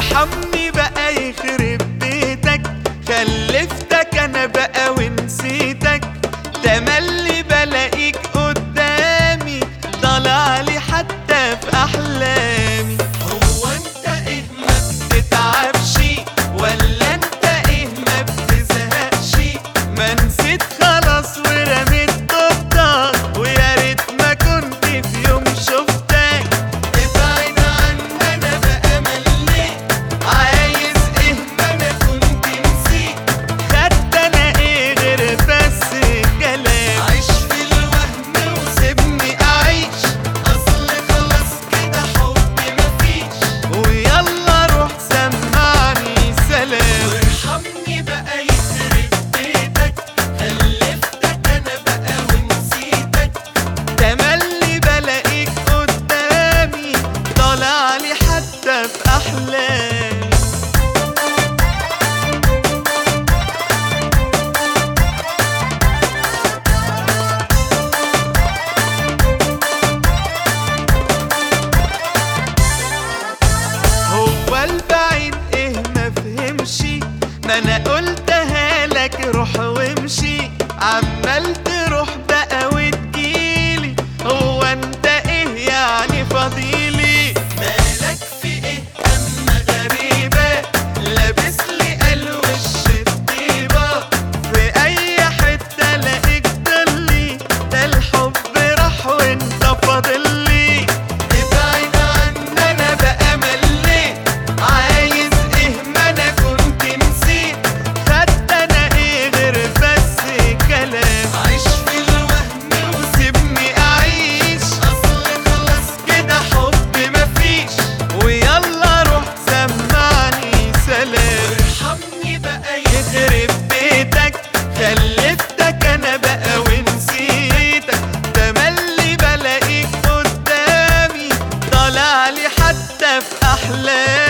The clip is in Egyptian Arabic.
وارحمني بقى يخرب بيتك خلفتك انا بقى ونسيتك تملي بلاقيك قدامي طالع لي حتى في احلامي هو انت ايه ما بتتعبش ولا انت ايه ما بتزهقش ما نسيت خلاص ورميت طوبتك ويا ريت ما كنت في يوم شفتك ابعد عني انا بقى مليت عايز ايه ما انا كنت نسيت خدت انا ايه غير بس كلام عيش في الوهم وسيبني اعيش اصل خلاص كده حبي مفيش ويلا روح سمعني سلام وارحمني بقى يخرب بيتك خلفتك انا بقى ونسيتك تملي بلاقيك قدامي طالع لي حتى في احلامي هو البعيد ايه ما فهمش ما انا قلتها لك روح وامشي عمال تروح بقى وتجيلي هو انت ايه يعني فضيلي مالك في ايه اما غريبة لابس لي الوش الطيبة في اي حتة لاقيك ضلي ده الحب راح وانت فاضلي ابعد عني انا بقى مليت عايز ايه ما انا كنت نسيت خدت انا ايه غير بس كلام عيش في الوهم وسيبني اعيش اصل خلاص كده حب مفيش ويلا روح سمعني سلام وارحمني بقى يخرب بيتك خلفتك انا بقى ونسيتك تملي بلاقيك قدامي طالع لي حتى في احلامي